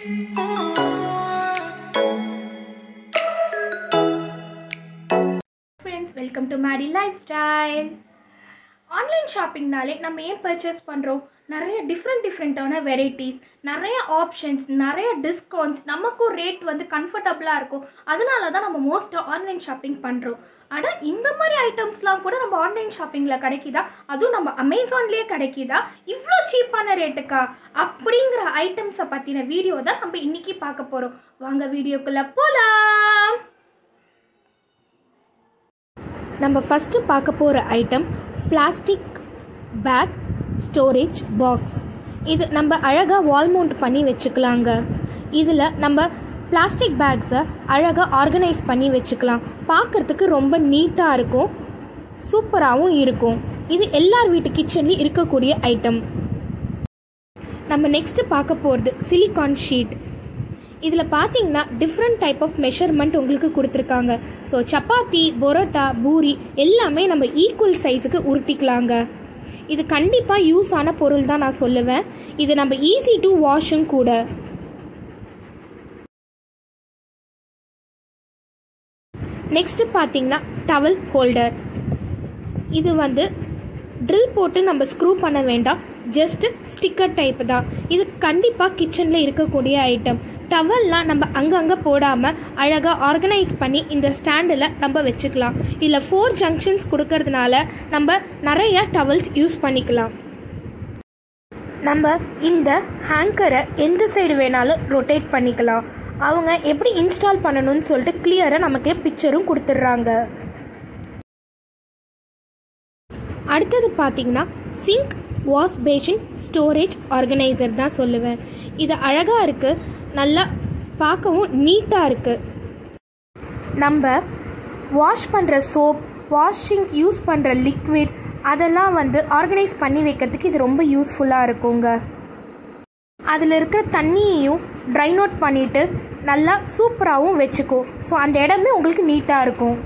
friends welcome to Maddy life style online ஷாப்பிங்னாலே நம்ம ஏன் பர்ச்சேஸ் பண்ணுறோம் நிறைய டிஃப்ரெண்ட் டிஃப்ரெண்ட்டான வெரைட்டிஸ் நிறைய ஆப்ஷன்ஸ் நிறைய டிஸ்கவுண்ட்ஸ் நமக்கும் ரேட் வந்து கம்ஃபர்டபுளாக இருக்கும் அதனால தான் நம்ம மோஸ்ட்டாக ஆன்லைன் ஷாப்பிங் பண்ணுறோம் ஆனால் இந்த மாதிரி ஐட்டம்ஸ்லாம் கூட நம்ம ஆன்லைன் ஷாப்பிங்கில் கிடைக்குதா அதுவும் நம்ம அமேசான்லேயே கிடைக்குதா இவ்வளோ சீப்பான ரேட்டுக்கா அப்படிங்கிற ஐட்டம்ஸை பற்றின வீடியோ தான் நம்ம இன்னைக்கு பார்க்க போகிறோம் வாங்க வீடியோக்குள்ளே போகலாம் நம்ம ஃபஸ்ட்டு பார்க்க போகிற item plastic bag storage box இது நம்ம அழகாக வால் மவுண்ட் பண்ணி வச்சுக்கலாங்க இதில் நம்ம பிளாஸ்டிக் பேக்ஸை அழகாக ஆர்கனைஸ் பண்ணி வச்சுக்கலாம் பார்க்குறதுக்கு ரொம்ப நீட்டாக இருக்கும் சூப்பராகவும் இருக்கும் இது எல்லார் வீட்டு கிச்சன்லேயும் இருக்கக்கூடிய ஐட்டம் நம்ம நெக்ஸ்ட் பார்க்க போகிறது சிலிகான் ஷீட் இதில் பார்த்தீங்கன்னா டிஃப்ரெண்ட் டைப் ஆஃப் மெஷர்மெண்ட் உங்களுக்கு கொடுத்துருக்காங்க ஸோ சப்பாத்தி பொரோட்டா பூரி எல்லாமே நம்ம ஈக்குவல் சைஸுக்கு உருட்டிக்கலாங்க இது கண்டிப்பாக யூஸ் ஆன பொருள் தான் நான் சொல்லுவேன் இது நம்ம ஈஸி டு வாஷும் கூட நெக்ஸ்ட் பார்த்தீங்கன்னா டவல் ஹோல்டர் இது வந்து ட்ரில் போட்டு நம்ம ஸ்க்ரூ பண்ண வேண்டாம் ஜஸ்ட் ஸ்டிக்கர் டைப் தான் இது கண்டிப்பாக கிச்சனில் இருக்கக்கூடிய ஐட்டம் டவல்லாம் நம்ம அங்கங்கே போடாமல் அழகாக ஆர்கனைஸ் பண்ணி இந்த ஸ்டாண்டில் நம்ம வச்சுக்கலாம் இதில் ஃபோர் ஜங்ஷன்ஸ் கொடுக்கறதுனால நம்ம நிறைய டவல்ஸ் யூஸ் பண்ணிக்கலாம் நம்ம இந்த ஹேங்கரை எந்த சைடு வேணாலும் ரொட்டேட் பண்ணிக்கலாம் அவங்க எப்படி இன்ஸ்டால் பண்ணணும்னு சொல்லிட்டு கிளியராக நமக்கு பிக்சரும் கொடுத்துட்றாங்க அடுத்தது பார்த்தீங்கன்னா sink wash basin storage organiser தான் சொல்லுவேன் இது அழகாக இருக்குது நல்லா பார்க்கவும் நீட்டாக இருக்குது நம்ம வாஷ் பண்ணுற சோப் வாஷிங் யூஸ் பண்ணுற லிக்விட் அதெல்லாம் வந்து ஆர்கனைஸ் பண்ணி வைக்கிறதுக்கு இது ரொம்ப யூஸ்ஃபுல்லாக இருக்குங்க அதில் இருக்கிற தண்ணியையும் ட்ரைன் அவுட் பண்ணிவிட்டு நல்லா சூப்பராகவும் வச்சுக்கும் ஸோ அந்த இடமே உங்களுக்கு நீட்டாக இருக்கும்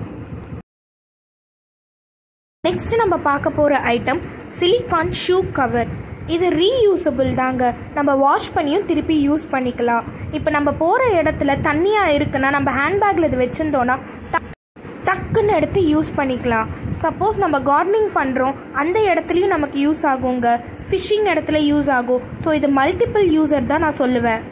நெக்ஸ்ட் நம்ம பார்க்க போகிற ஐட்டம் சிலிகான் ஷூ கவர் இது ரீயூசபிள் தாங்க நம்ம வாஷ் பண்ணியும் திருப்பி யூஸ் பண்ணிக்கலாம் இப்போ நம்ம போகிற இடத்துல தண்ணியாக இருக்குன்னா நம்ம ஹேண்ட்பேக்கில் இது வச்சுருந்தோன்னா டக்குன்னு எடுத்து யூஸ் பண்ணிக்கலாம் சப்போஸ் நம்ம கார்டனிங் பண்ணுறோம் அந்த இடத்துலையும் நமக்கு யூஸ் ஆகுங்க ஃபிஷ்ஷிங் இடத்துல யூஸ் ஆகும் ஸோ இது மல்டிபிள் யூசர் தான் நான் சொல்லுவேன்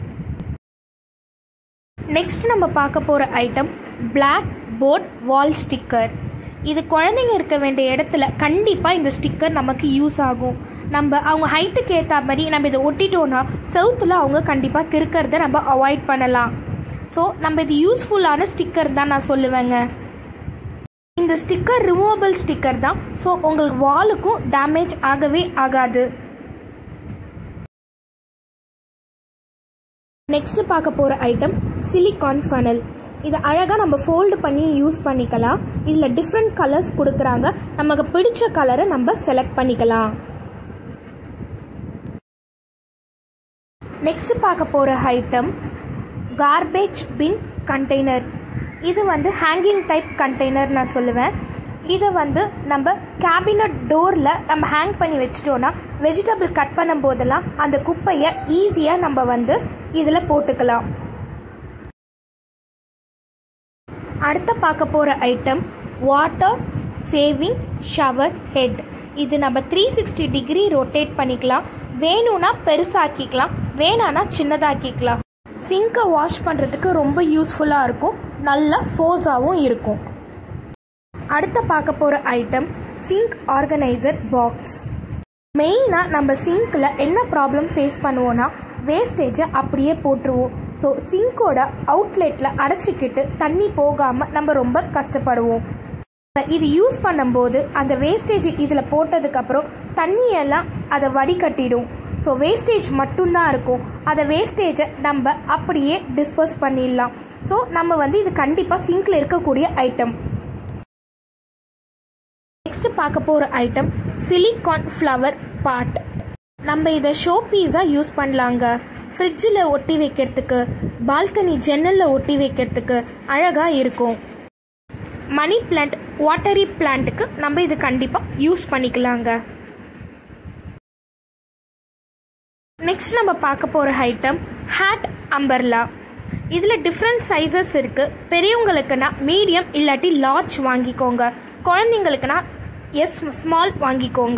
நெக்ஸ்ட் நம்ம பார்க்க போகிற item blackboard wall sticker இது குழந்தைங்க இருக்க வேண்டிய இடத்துல கண்டிப்பாக இந்த ஸ்டிக்கர் நமக்கு யூஸ் ஆகும் நம்ம அவங்க ஹைட்டுக்கு ஏற்ற மாதிரி நம்ம இதை ஒட்டிட்டோன்னா செவுத்தில் அவங்க கண்டிப்பாக கிறுக்கிறத நம்ம அவாய்ட் பண்ணலாம் ஸோ நம்ம இது யூஸ்ஃபுல்லான ஸ்டிக்கர் தான் நான் சொல்லுவேங்க இந்த ஸ்டிக்கர் ரிமூவபிள் ஸ்டிக்கர் தான் ஸோ உங்களுக்கு வாலுக்கும் டேமேஜ் ஆகவே ஆகாது நெக்ஸ்ட் பார்க்க போகிற ஐட்டம் சிலிகான் ஃபனல் இதை அழகாக நம்ம ஃபோல்டு பண்ணி யூஸ் பண்ணிக்கலாம் இதில் டிஃப்ரெண்ட் கலர்ஸ் கொடுக்குறாங்க நமக்கு பிடிச்ச கலரை நம்ம செலக்ட் பண்ணிக்கலாம் நெக்ஸ்ட் பார்க்க போகிற ஐட்டம் கார்பேஜ் பின் கண்டெய்னர் இது வந்து ஹேங்கிங் டைப் கண்டெய்னர் நான் சொல்லுவேன் இதை வந்து நம்ம கேபினட் டோரில் நம்ம ஹேங் பண்ணி வச்சிட்டோன்னா வெஜிடபிள் கட் பண்ணும் போதெல்லாம் அந்த குப்பையை ஈஸியாக நம்ம வந்து இதில் போட்டுக்கலாம் அடுத்த பார்க்க போகிற item water saving shower head இது நம்ம த்ரீ சிக்ஸ்டி டிகிரி ரொட்டேட் பண்ணிக்கலாம் வேணும்னா பெருசாக்கிக்கலாம் வேணான்னா சின்னதாக்கிக்கலாம் சிங்கை வாஷ் பண்ணுறதுக்கு ரொம்ப யூஸ்ஃபுல்லாக இருக்கும் நல்ல ஃபோர்ஸாகவும் இருக்கும் அடுத்த பார்க்க போகிற ஐட்டம் சிங்க் ஆர்கனைசர் பாக்ஸ் மெயினாக நம்ம சிங்க்கில் என்ன ப்ராப்ளம் ஃபேஸ் பண்ணுவோன்னா வேஸ்டேஜை அப்படியே போட்டுருவோம் ஸோ சிங்கோட அவுட்லெட்டில் அடைச்சிக்கிட்டு தண்ணி போகாமல் நம்ம ரொம்ப கஷ்டப்படுவோம் இது யூஸ் பண்ணும்போது அந்த வேஸ்டேஜ் இதில் போட்டதுக்கப்புறம் தண்ணியெல்லாம் அதை வடிகட்டிடும் ஸோ வேஸ்டேஜ் மட்டும்தான் இருக்கும் அதை வேஸ்டேஜை நம்ம அப்படியே டிஸ்போஸ் பண்ணிடலாம் ஸோ நம்ம வந்து இது கண்டிப்பாக சிங்கில் இருக்கக்கூடிய ஐட்டம் நெக்ஸ்ட் பார்க்க போகிற ஐட்டம் சிலிகான் ஃப்ளவர் பாட் நம்ம இதை ஷோ பீஸாக யூஸ் பண்ணலாங்க ஃப்ரிட்ஜில் ஒட்டி வைக்கிறதுக்கு பால்கனி ஜன்னலில் ஒட்டி வைக்கிறதுக்கு அழகாக இருக்கும் மணி பிளான்ட் வாட்டரி பிளான்ட்டுக்கு நம்ம இது கண்டிப்பாக யூஸ் பண்ணிக்கலாங்க நெக்ஸ்ட் நம்ம பார்க்க போகிற ஐட்டம் ஹேட் அம்பர்லா இதில் டிஃப்ரெண்ட் சைஸஸ் இருக்குது பெரியவங்களுக்குன்னா மீடியம் இல்லாட்டி லார்ஜ் வாங்கிக்கோங்க குழந்தைங்களுக்குன்னா எஸ் ஸ்மால் வாங்கிக்கோங்க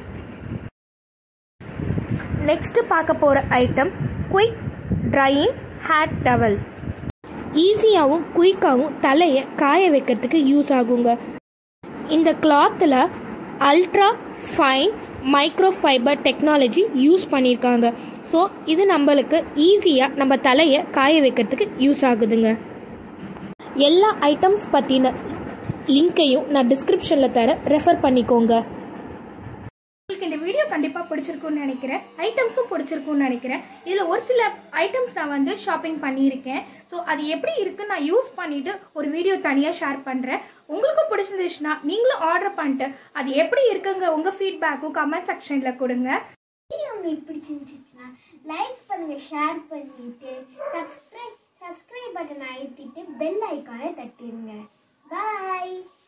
நெக்ஸ்ட் பார்க்க போகிற item quick drying hair towel ஈஸியாகவும் குயிக்காகவும் தலையை காய வைக்கிறதுக்கு யூஸ் ஆகுங்க இந்த கிளாத்தில் ultra fine micro fibre technology use பண்ணியிருக்காங்க ஸோ இது நம்மளுக்கு ஈஸியாக நம்ம தலையை காய வைக்கிறதுக்கு யூஸ் ஆகுதுங்க எல்லா ஐட்டம்ஸ் பற்றின லிங்க்கையும் நான் டிஸ்கிரிப்ஷனில் தர ரெஃபர் பண்ணிக்கோங்க உங்களுக்கு இந்த வீடியோ கண்டிப்பாக பிடிச்சிருக்கும்னு நினைக்கிறேன் ஐட்டம்ஸும் பிடிச்சிருக்கும்னு நினைக்கிறேன் இதில் ஒரு சில ஐட்டம்ஸ் நான் வந்து ஷாப்பிங் பண்ணியிருக்கேன் ஸோ அது எப்படி இருக்குன்னு நான் யூஸ் பண்ணிட்டு ஒரு வீடியோ தனியாக ஷேர் பண்ணுறேன் உங்களுக்கும் பிடிச்சிருந்துச்சுன்னா நீங்களும் ஆர்டர் பண்ணிட்டு அது எப்படி இருக்குங்க உங்கள் ஃபீட்பேக்கும் கமெண்ட் செக்ஷனில் கொடுங்க வீடியோ உங்களுக்கு பிடிச்சிருந்துச்சுன்னா லைக் பண்ணுங்க ஷேர் பண்ணிட்டு சப்ஸ்கிரைப் சப்ஸ்கிரைப் பட்டன் அழுத்திட்டு பெல் ஐக்கானை தட்டிடுங்க பாய்